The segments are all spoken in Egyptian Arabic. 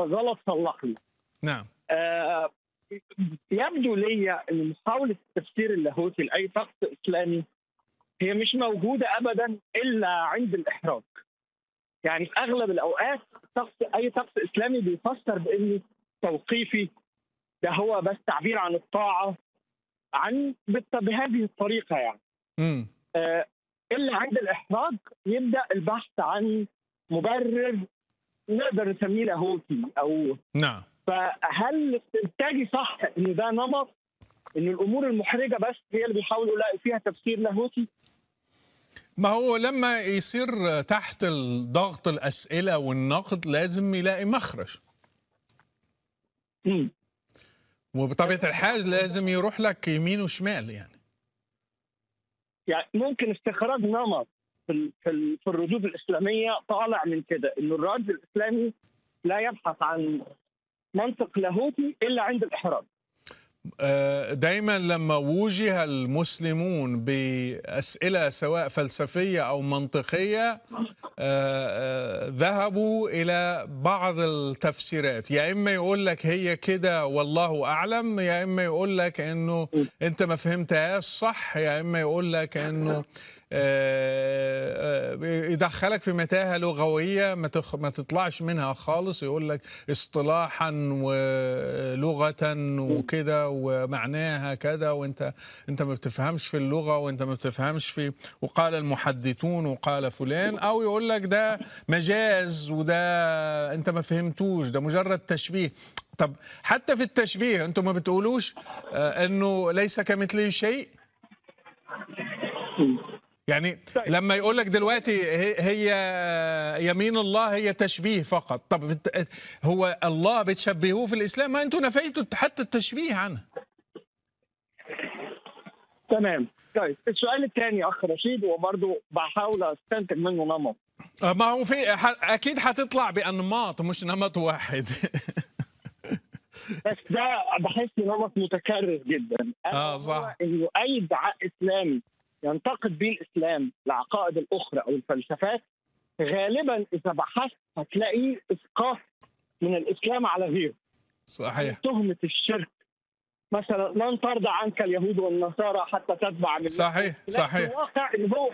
غلط صلح لي نعم آه، يبدو لي ان محاوله التفسير اللاهوتي لاي طقس اسلامي هي مش موجوده ابدا الا عند الاحراج. يعني في اغلب الاوقات طقس اي طقس اسلامي بيفسر بانه توقيفي ده هو بس تعبير عن الطاعه عن بت- بهذه الطريقه يعني. امم آه، الا عند الاحراج يبدا البحث عن مبرر نقدر نسميه لاهوتي او نعم فهل استنتاجي صح ان ده نمط ان الامور المحرجه بس هي اللي بيحاولوا يلاقوا فيها تفسير لاهوتي؟ ما هو لما يصير تحت الضغط الأسئلة والنقد لازم يلاقي مخرج مم. وبطبيعة الحال لازم يروح لك يمين وشمال يعني يعني ممكن استخراج نمط في ال- في ال- في الردود الاسلاميه طالع من كده انه الرد الاسلامي لا يبحث عن منطق لاهوتي الا عند الاحراج. آه، دايما لما وجه المسلمون بأسئلة سواء فلسفية أو منطقية آه، آه، ذهبوا إلى بعض التفسيرات يا إما يقول لك هي كده والله أعلم يا إما يقول لك إنه أنت ما فهمتهاش صح يا إما يقول لك إنه آه، آه، يدخلك في متاهة لغوية ما تخ- ما تطلعش منها خالص يقول لك اصطلاحا ولغة وكده ومعناها كذا وانت انت ما بتفهمش في اللغة وانت ما بتفهمش في وقال المحدثون وقال فلان او يقول لك ده مجاز وده انت ما فهمتوش ده مجرد تشبيه طب حتى في التشبيه انتم ما بتقولوش آه، انه ليس كمثله شيء يعني طيب. لما يقول لك دلوقتي هي, هي يمين الله هي تشبيه فقط طب بت- هو الله بتشبهوه في الاسلام ما انتم نفيتوا حتى التشبيه عنه تمام طيب السؤال الثاني اخ رشيد وبرضه بحاول استنتج منه نمط آه، ما هو في ح- اكيد حتطلع بانماط مش نمط واحد بس ده بحس نمط متكرر جدا آه، هو صح. انه اي ادعاء اسلامي ينتقد به الاسلام العقائد الاخرى او الفلسفات غالبا اذا بحثت هتلاقيه اسقاط من الاسلام على غيره صحيح تهمه الشرك مثلا لن ترضى عنك اليهود والنصارى حتى تتبع من صحيح صحيح الواقع ان هو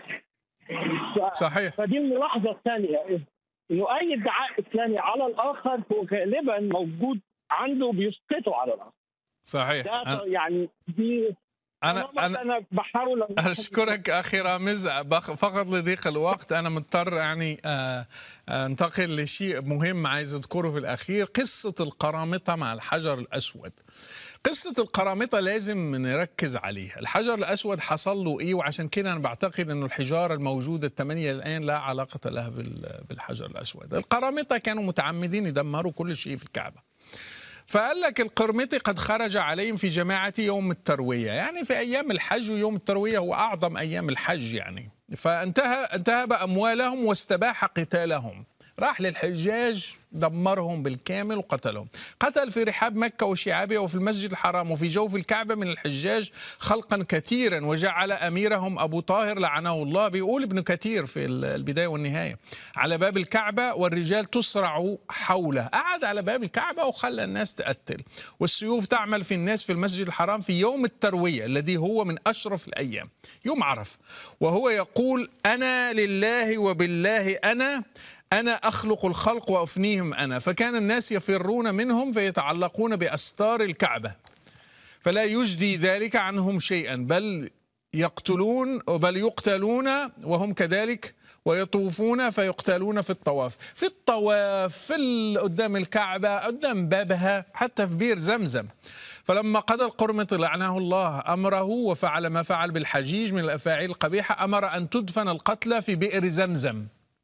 ف- صحيح فدي الملاحظه الثانيه انه اي ادعاء اسلامي على الاخر هو غالبا موجود عنده بيسقطه على الاخر صحيح ده أنا يعني دي انا, نمط أنا انا بحاول أشكرك أخي رامز بخ- فقط لضيق الوقت أنا مضطر يعني آه، آه، أنتقل لشيء مهم عايز أذكره في الأخير قصة القرامطة مع الحجر الأسود قصة القرامطة لازم نركز عليها الحجر الأسود حصل له إيه وعشان كده أنا بعتقد أنه الحجارة الموجودة الثمانية الآن لا علاقة لها بال- بالحجر الأسود القرامطة كانوا متعمدين يدمروا كل شيء في الكعبة فقال لك القرمطي قد خرج عليهم في جماعة يوم التروية يعني في أيام الحج ويوم التروية هو أعظم أيام الحج يعني فانتهى انتهب أموالهم واستباح قتالهم راح للحجاج دمرهم بالكامل وقتلهم قتل في رحاب مكة وشعابها وفي المسجد الحرام وفي جوف الكعبة من الحجاج خلقا كثيرا وجعل أميرهم أبو طاهر لعنه الله بيقول ابن كثير في البداية والنهاية على باب الكعبة والرجال تسرع حوله قعد على باب الكعبة وخلى الناس تقتل والسيوف تعمل في الناس في المسجد الحرام في يوم التروية الذي هو من أشرف الأيام يوم عرف وهو يقول أنا لله وبالله أنا أنا أخلق الخلق وأفنيهم أنا فكان الناس يفرون منهم فيتعلقون بأستار الكعبة فلا يجدي ذلك عنهم شيئا بل يقتلون بل يقتلون وهم كذلك ويطوفون فيقتلون في الطواف في الطواف في ال- قدام الكعبة قدام بابها حتى في بير زمزم فلما قضى القرمط لعنه الله أمره وفعل ما فعل بالحجيج من الأفاعيل القبيحة أمر أن تدفن القتلى في بئر زمزم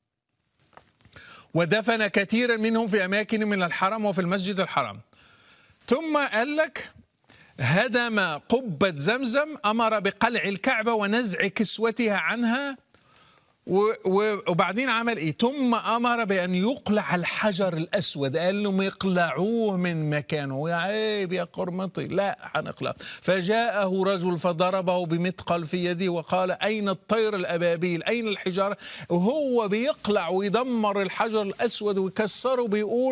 ودفن كثيرا منهم في أماكن من الحرم وفي المسجد الحرام ثم قال لك هدم قبة زمزم أمر بقلع الكعبة ونزع كسوتها عنها و- و- وبعدين عمل ايه ثم امر بان يقلع الحجر الاسود قال لهم اقلعوه من مكانه يا عيب يا قرمطي لا هنقلع فجاءه رجل فضربه بمثقل في يده وقال اين الطير الابابيل اين الحجاره وهو بيقلع ويدمر الحجر الاسود ويكسره بيقول